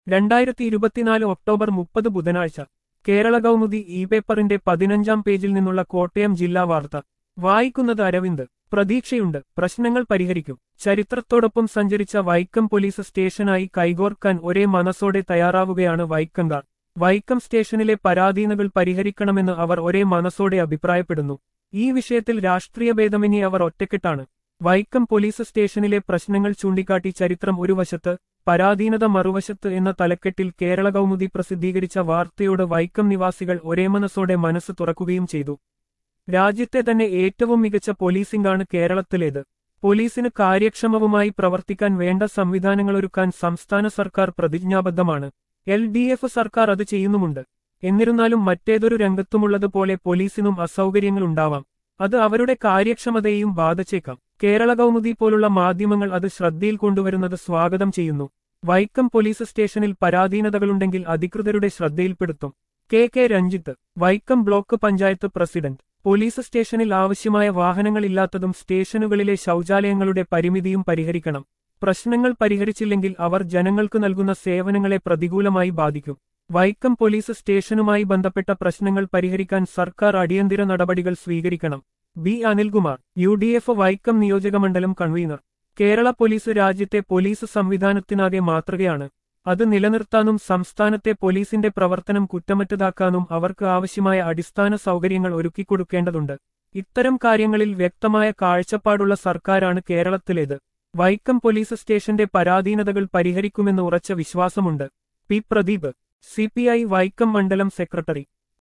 രണ്ടായിരത്തി ഇരുപത്തിനാല് ഒക്ടോബർ മുപ്പത് ബുധനാഴ്ച കേരള കൗമുദി ഇ പേപ്പറിന്റെ പതിനഞ്ചാം പേജിൽ നിന്നുള്ള കോട്ടയം ജില്ലാ വാർത്ത വായിക്കുന്നത് അരവിന്ദ് പ്രതീക്ഷയുണ്ട് പ്രശ്നങ്ങൾ പരിഹരിക്കും ചരിത്രത്തോടൊപ്പം സഞ്ചരിച്ച വൈക്കം പോലീസ് സ്റ്റേഷനായി കൈകോർക്കാൻ ഒരേ മനസ്സോടെ തയ്യാറാവുകയാണ് വൈക്കംകാർ വൈക്കം സ്റ്റേഷനിലെ പരാധീനകൾ പരിഹരിക്കണമെന്ന് അവർ ഒരേ മനസ്സോടെ അഭിപ്രായപ്പെടുന്നു ഈ വിഷയത്തിൽ രാഷ്ട്രീയ ഭേദമന്യേ അവർ ഒറ്റക്കെട്ടാണ് വൈക്കം പോലീസ് സ്റ്റേഷനിലെ പ്രശ്നങ്ങൾ ചൂണ്ടിക്കാട്ടി ചരിത്രം ഒരു വശത്ത് പരാധീനത മറുവശത്ത് എന്ന തലക്കെട്ടിൽ കേരള കൗമുദി പ്രസിദ്ധീകരിച്ച വാർത്തയോട് വൈക്കം നിവാസികൾ ഒരേ മനസ്സോടെ മനസ്സ് തുറക്കുകയും ചെയ്തു രാജ്യത്തെ തന്നെ ഏറ്റവും മികച്ച പോലീസിംഗാണ് കേരളത്തിലേത് പോലീസിന് കാര്യക്ഷമവുമായി പ്രവർത്തിക്കാൻ വേണ്ട സംവിധാനങ്ങളൊരുക്കാൻ സംസ്ഥാന സർക്കാർ പ്രതിജ്ഞാബദ്ധമാണ് എൽ ഡി എഫ് സർക്കാർ അത് ചെയ്യുന്നുമുണ്ട് എന്നിരുന്നാലും മറ്റേതൊരു രംഗത്തുമുള്ളതുപോലെ പോലീസിനും അസൗകര്യങ്ങളുണ്ടാവാം അത് അവരുടെ കാര്യക്ഷമതയെയും ബാധിച്ചേക്കാം കേരള കൗമുദി പോലുള്ള മാധ്യമങ്ങൾ അത് ശ്രദ്ധയിൽ കൊണ്ടുവരുന്നത് സ്വാഗതം ചെയ്യുന്നു വൈക്കം പോലീസ് സ്റ്റേഷനിൽ പരാധീനതകളുണ്ടെങ്കിൽ അധികൃതരുടെ ശ്രദ്ധയിൽപ്പെടുത്തും K K Ranjith Vaikom block panchayat president police സ്റ്റേഷനിൽ ആവശ്യമായ വാഹനങ്ങളില്ലാത്തതും സ്റ്റേഷനുകളിലെ ശൗചാലയങ്ങളുടെ പരിമിതിയും പരിഹരിക്കണം പ്രശ്നങ്ങൾ പരിഹരിച്ചില്ലെങ്കിൽ അവർ ജനങ്ങൾക്ക് നൽകുന്ന സേവനങ്ങളെ പ്രതികൂലമായി ബാധിക്കും വൈക്കം പോലീസ് സ്റ്റേഷനുമായി ബന്ധപ്പെട്ട പ്രശ്നങ്ങൾ പരിഹരിക്കാൻ സർക്കാർ അടിയന്തര നടപടികൾ സ്വീകരിക്കണം B Anilkumar U D F Vaikom നിയോജകമണ്ഡലം കൺവീനർ കേരള പോലീസ് രാജ്യത്തെ പോലീസ് സംവിധാനത്തിനാകെ മാതൃകയാണ് അത് നിലനിർത്താനും സംസ്ഥാനത്തെ പോലീസിന്റെ പ്രവർത്തനം കുറ്റമറ്റതാക്കാനും അവർക്ക് ആവശ്യമായ അടിസ്ഥാന സൗകര്യങ്ങൾ ഒരുക്കിക്കൊടുക്കേണ്ടതുണ്ട് ഇത്തരം കാര്യങ്ങളിൽ വ്യക്തമായ കാഴ്ചപ്പാടുള്ള സർക്കാരാണ് കേരളത്തിലേത് വൈക്കം പോലീസ് സ്റ്റേഷന്റെ പരാധീനതകൾ പരിഹരിക്കുമെന്ന് ഉറച്ച വിശ്വാസമുണ്ട് പി പ്രദീപ് സി വൈക്കം മണ്ഡലം സെക്രട്ടറി